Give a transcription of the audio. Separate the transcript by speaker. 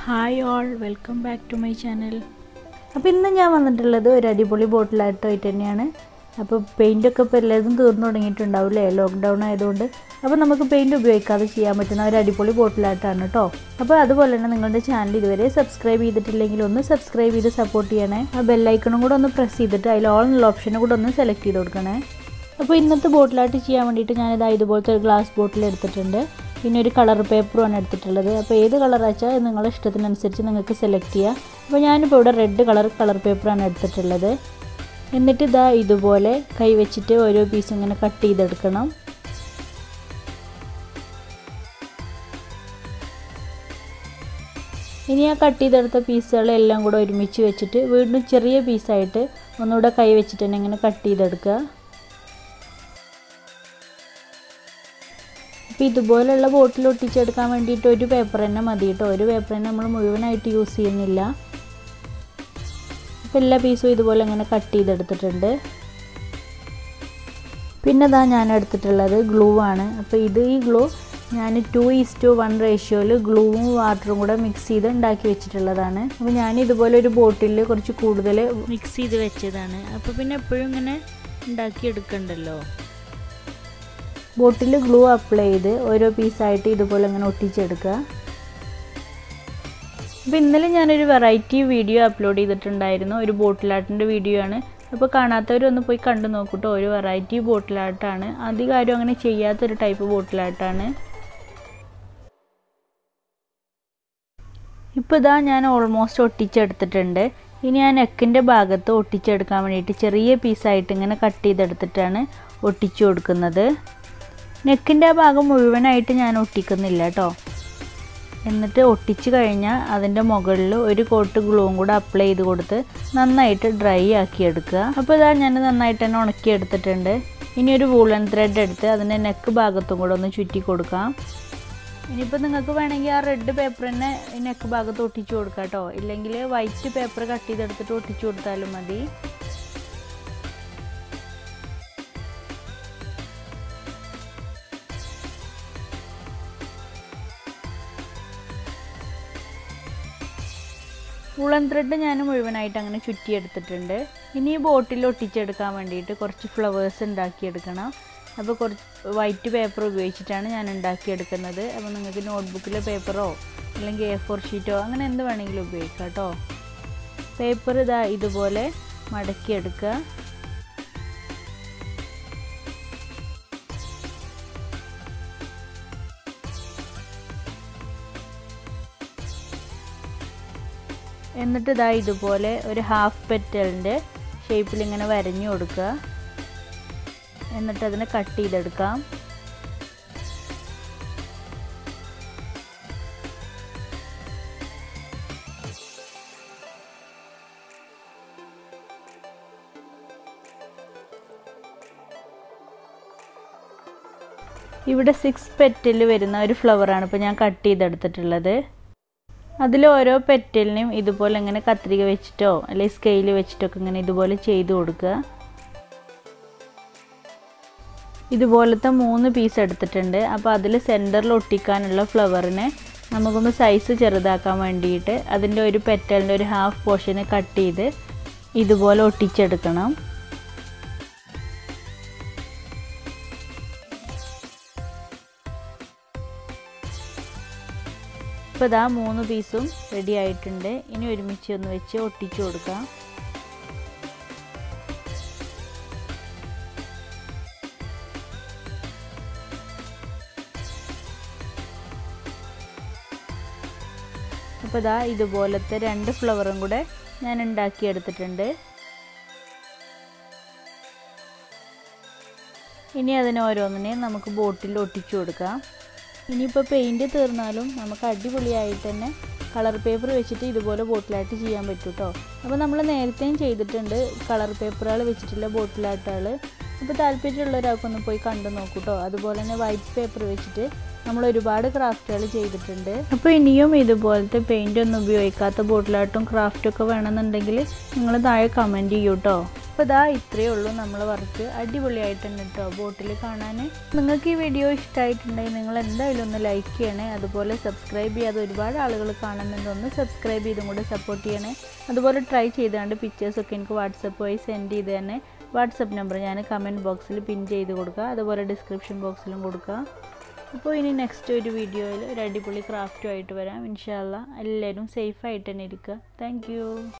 Speaker 1: hi all welcome back to my channel
Speaker 2: അപ്പോൾ ഇന്ന് ഞാൻ വന്നിട്ടുള്ളത് ഒരു അടിപൊളി ബോട്ടിലായിട്ടായിട്ട് തന്നെയാണ് അപ്പോൾ പെയിൻറ്റൊക്കെ ഇപ്പോൾ എല്ലാതും തീർന്നു തുടങ്ങിയിട്ടുണ്ടാവില്ലേ ലോക്ക്ഡൗൺ ആയതുകൊണ്ട് അപ്പോൾ നമുക്ക് പെയിൻറ്റ് ഉപയോഗിക്കാതെ ചെയ്യാൻ പറ്റുന്ന ഒരു അടിപൊളി ബോട്ടിലായിട്ടാണ് കേട്ടോ അപ്പോൾ അതുപോലെ തന്നെ നിങ്ങളുടെ ചാനൽ ഇതുവരെ സബ്സ്ക്രൈബ് ചെയ്തിട്ടില്ലെങ്കിൽ ഒന്ന് സബ്സ്ക്രൈബ് ചെയ്ത് സപ്പോർട്ട് ചെയ്യണേ ആ ബെല്ലൈക്കണും കൂടെ ഒന്ന് പ്രസ് ചെയ്തിട്ട് അതിൽ ഓൾ എന്നുള്ള ഓപ്ഷനും കൂടെ ഒന്ന് സെലക്ട് ചെയ്ത് കൊടുക്കണേ അപ്പോൾ ഇന്നത്തെ ബോട്ടിലായിട്ട് ചെയ്യാൻ വേണ്ടിയിട്ട് ഞാനിതാ ഇതുപോലത്തെ ഒരു ഗ്ലാസ് ബോട്ടിൽ എടുത്തിട്ടുണ്ട് പിന്നെ ഒരു കളർ പേപ്പറുമാണ് എടുത്തിട്ടുള്ളത് അപ്പോൾ ഏത് കളർ വെച്ചാൽ നിങ്ങളുടെ ഇഷ്ടത്തിനനുസരിച്ച് നിങ്ങൾക്ക് സെലക്ട് ചെയ്യാം അപ്പോൾ ഞാനിപ്പോൾ ഇവിടെ റെഡ് കളർ കളർ പേപ്പറാണ് എടുത്തിട്ടുള്ളത് എന്നിട്ട് ഇതാ ഇതുപോലെ കൈ വെച്ചിട്ട് ഓരോ പീസ് ഇങ്ങനെ കട്ട് ചെയ്തെടുക്കണം ഇനി ആ കട്ട് ചെയ്തെടുത്ത പീസുകളെല്ലാം കൂടെ ഒരുമിച്ച് വെച്ചിട്ട് വീണ്ടും ചെറിയ പീസായിട്ട് ഒന്നുകൂടെ കൈ വെച്ചിട്ട് തന്നെ ഇങ്ങനെ കട്ട് ചെയ്തെടുക്കുക അപ്പോൾ ഇതുപോലെയുള്ള ബോട്ടിൽ ഒട്ടിച്ചെടുക്കാൻ വേണ്ടിയിട്ട് ഒരു പേപ്പർ തന്നെ മതി കേട്ടോ ഒരു പേപ്പർ തന്നെ നമ്മൾ മുഴുവനായിട്ട് യൂസ് ചെയ്യുന്നില്ല അപ്പോൾ എല്ലാ പീസും ഇതുപോലെ ഇങ്ങനെ കട്ട് ചെയ്തെടുത്തിട്ടുണ്ട് പിന്നെ ഇതാ ഞാൻ എടുത്തിട്ടുള്ളത് ഗ്ലൂ ആണ് അപ്പോൾ ഇത് ഈ ഗ്ലൂ ഞാൻ ടു ഈസ് ടു വൺ റേഷ്യോയിൽ ഗ്ലൂവും വാട്ടറും കൂടെ മിക്സ് ചെയ്ത് ഉണ്ടാക്കി വെച്ചിട്ടുള്ളതാണ് അപ്പോൾ ഞാൻ ഇതുപോലെ ഒരു ബോട്ടിൽ കുറച്ച് കൂടുതൽ
Speaker 1: മിക്സ് ചെയ്ത് വെച്ചതാണ് അപ്പോൾ പിന്നെ എപ്പോഴും ഇങ്ങനെ ഉണ്ടാക്കി എടുക്കണ്ടല്ലോ
Speaker 2: ബോട്ടിൽ ഗ്ലൂ അപ്ലൈ ചെയ്ത് ഓരോ പീസായിട്ട് ഇതുപോലെ ഇങ്ങനെ ഒട്ടിച്ചെടുക്കുക അപ്പോൾ ഇന്നലെ ഞാനൊരു വെറൈറ്റി വീഡിയോ അപ്ലോഡ് ചെയ്തിട്ടുണ്ടായിരുന്നു ഒരു ബോട്ടിലാട്ടിൻ്റെ വീഡിയോ ആണ് അപ്പോൾ കാണാത്തവരൊന്ന് പോയി കണ്ടു നോക്കൂട്ടോ ഒരു വെറൈറ്റി ബോട്ടിലാട്ടാണ് അധികം ആരും അങ്ങനെ ചെയ്യാത്തൊരു ടൈപ്പ് ബോട്ടിലാട്ടാണ് ഇപ്പോൾ ഇതാ ഞാൻ ഓൾമോസ്റ്റ് ഒട്ടിച്ചെടുത്തിട്ടുണ്ട് ഇനി ഞാൻ നെക്കിൻ്റെ ഭാഗത്ത് ഒട്ടിച്ചെടുക്കാൻ വേണ്ടിയിട്ട് ചെറിയ പീസായിട്ട് ഇങ്ങനെ കട്ട് ചെയ്തെടുത്തിട്ടാണ് ഒട്ടിച്ചു കൊടുക്കുന്നത് നെക്കിൻ്റെ ആ ഭാഗം മുഴുവനായിട്ട് ഞാൻ ഒട്ടിക്കുന്നില്ല കേട്ടോ എന്നിട്ട് ഒട്ടിച്ച് കഴിഞ്ഞാൽ അതിൻ്റെ മുകളിൽ ഒരു കോട്ട് ഗ്ലൂവും കൂടെ അപ്ലൈ ചെയ്ത് കൊടുത്ത് നന്നായിട്ട് ഡ്രൈ ആക്കി എടുക്കുക അപ്പോൾ ഇതാ ഞാൻ നന്നായിട്ട് തന്നെ ഉണക്കി എടുത്തിട്ടുണ്ട് ഇനി ഒരു വൂളൻ ത്രെഡ് എടുത്ത് അതിൻ്റെ നെക്ക് ഭാഗത്തും കൂടെ ഒന്ന് ചുറ്റി കൊടുക്കാം ഇനിയിപ്പോൾ നിങ്ങൾക്ക് വേണമെങ്കിൽ ആ റെഡ് പേപ്പർ തന്നെ നെക്ക് ഭാഗത്ത് ഒട്ടിച്ചു കൊടുക്കാം കേട്ടോ ഇല്ലെങ്കിൽ വൈറ്റ് പേപ്പർ കട്ട് ചെയ്തെടുത്തിട്ട് ഒട്ടിച്ചു കൊടുത്താലും മതി ഉളൻ ത്രെഡ് ഞാൻ മുഴുവനായിട്ട് അങ്ങനെ ചുറ്റിയെടുത്തിട്ടുണ്ട് ഇനി ഈ ബോട്ടിൽ ഒട്ടിച്ചെടുക്കാൻ വേണ്ടിയിട്ട് കുറച്ച് ഫ്ലവേഴ്സ് ഉണ്ടാക്കിയെടുക്കണം അപ്പോൾ കുറച്ച് വൈറ്റ് പേപ്പർ ഉപയോഗിച്ചിട്ടാണ് ഞാൻ ഉണ്ടാക്കിയെടുക്കുന്നത് അപ്പോൾ നിങ്ങൾക്ക് നോട്ട്ബുക്കിലെ പേപ്പറോ അല്ലെങ്കിൽ എ ഫോർ ഷീറ്റോ അങ്ങനെ എന്ത് വേണമെങ്കിലും ഉപയോഗിക്കാം കേട്ടോ പേപ്പർ ഇതാ ഇതുപോലെ മടക്കിയെടുക്കുക എന്നിട്ട് ഇതാ ഇതുപോലെ ഒരു ഹാഫ് പെറ്റലിൻ്റെ ഷേപ്പിൽ ഇങ്ങനെ വരഞ്ഞു കൊടുക്കുക എന്നിട്ട് അതിനെ കട്ട് ചെയ്തെടുക്കാം ഇവിടെ സിക്സ് പെറ്റിൽ വരുന്ന ഒരു ഫ്ലവറാണ് ഇപ്പോൾ ഞാൻ കട്ട് ചെയ്തെടുത്തിട്ടുള്ളത് അതിൽ ഓരോ പെറ്റലിനും ഇതുപോലെ ഇങ്ങനെ കത്രിക വെച്ചിട്ടോ അല്ലെങ്കിൽ സ്കെയിൽ വെച്ചിട്ടൊക്കെ ഇങ്ങനെ ഇതുപോലെ ചെയ്ത് കൊടുക്കുക ഇതുപോലത്തെ മൂന്ന് പീസ് എടുത്തിട്ടുണ്ട് അപ്പോൾ അതിൽ സെൻറ്ററിൽ ഒട്ടിക്കാനുള്ള ഫ്ലവറിനെ നമുക്കൊന്ന് സൈസ് ചെറുതാക്കാൻ വേണ്ടിയിട്ട് അതിൻ്റെ ഒരു പെറ്റലിൻ്റെ ഒരു ഹാഫ് പോർഷന് കട്ട് ചെയ്ത് ഇതുപോലെ ഒട്ടിച്ചെടുക്കണം ഇപ്പോൾ ഇതാ മൂന്ന് പീസും റെഡി ആയിട്ടുണ്ട് ഇനി ഒരുമിച്ച് ഒന്ന് വെച്ച് ഒട്ടിച്ചു കൊടുക്കാം അപ്പോൾ ഇതാ ഇതുപോലത്തെ രണ്ട് ഫ്ലവറും കൂടെ ഞാൻ ഉണ്ടാക്കിയെടുത്തിട്ടുണ്ട് ഇനി അതിന് ഓരോന്നിനെയും നമുക്ക് ബോട്ടിൽ ഒട്ടിച്ചു കൊടുക്കാം ഇനിയിപ്പോൾ പെയിൻറ്റ് തീർന്നാലും നമുക്ക് അടിപൊളിയായിട്ട് തന്നെ കളർ പേപ്പർ വെച്ചിട്ട് ഇതുപോലെ ബോട്ടിലായിട്ട് ചെയ്യാൻ പറ്റും കേട്ടോ അപ്പോൾ നമ്മൾ നേരത്തെയും ചെയ്തിട്ടുണ്ട് കളർ പേപ്പറുകൾ വെച്ചിട്ടുള്ള ബോട്ടിലാട്ടുകൾ അപ്പോൾ താല്പര്യമുള്ളവരൊക്കെ പോയി കണ്ടു നോക്കൂ കേട്ടോ അതുപോലെ തന്നെ വൈറ്റ് പേപ്പർ വെച്ചിട്ട് നമ്മൾ ഒരുപാട് ക്രാഫ്റ്റുകൾ ചെയ്തിട്ടുണ്ട് അപ്പോൾ ഇനിയും ഇതുപോലത്തെ പെയിൻ്റ് ഒന്നും ഉപയോഗിക്കാത്ത ബോട്ടിലായിട്ടും ക്രാഫ്റ്റൊക്കെ വേണമെന്നുണ്ടെങ്കിൽ നിങ്ങൾ താഴെ കമൻറ്റ് ചെയ്യൂ കേട്ടോ അപ്പോൾ ഇതാ ഇത്രയേ ഉള്ളൂ നമ്മൾ വർക്ക് അടിപൊളിയായിട്ടുണ്ട് കേട്ടോ ബോട്ടിൽ കാണാൻ നിങ്ങൾക്ക് ഈ വീഡിയോ ഇഷ്ടമായിട്ടുണ്ടെങ്കിൽ നിങ്ങൾ എന്തായാലും ഒന്ന് ലൈക്ക് ചെയ്യണേ അതുപോലെ സബ്സ്ക്രൈബ് ചെയ്യാതെ ഒരുപാട് ആളുകൾ കാണുന്നുണ്ട് ഒന്ന് സബ്സ്ക്രൈബ് ചെയ്തും കൂടെ സപ്പോർട്ട് ചെയ്യണേ അതുപോലെ ട്രൈ ചെയ്തുകൊണ്ട് പിക്ചേഴ്സൊക്കെ എനിക്ക് വാട്സപ്പ് വഴി സെൻഡ് ചെയ്ത് തന്നെ വാട്സപ്പ് നമ്പർ ഞാൻ കമൻറ്റ് ബോക്സിൽ പിൻ ചെയ്ത് കൊടുക്കുക അതുപോലെ ഡിസ്ക്രിപ്ഷൻ ബോക്സിലും കൊടുക്കുക അപ്പോൾ ഇനി നെക്സ്റ്റ് ഒരു വീഡിയോയിൽ ഒരു അടിപൊളി ക്രാഫ്റ്റുമായിട്ട് വരാം ഇൻഷാല്ല എല്ലാവരും സേഫായിട്ട് തന്നെ ഇരിക്കുക താങ്ക്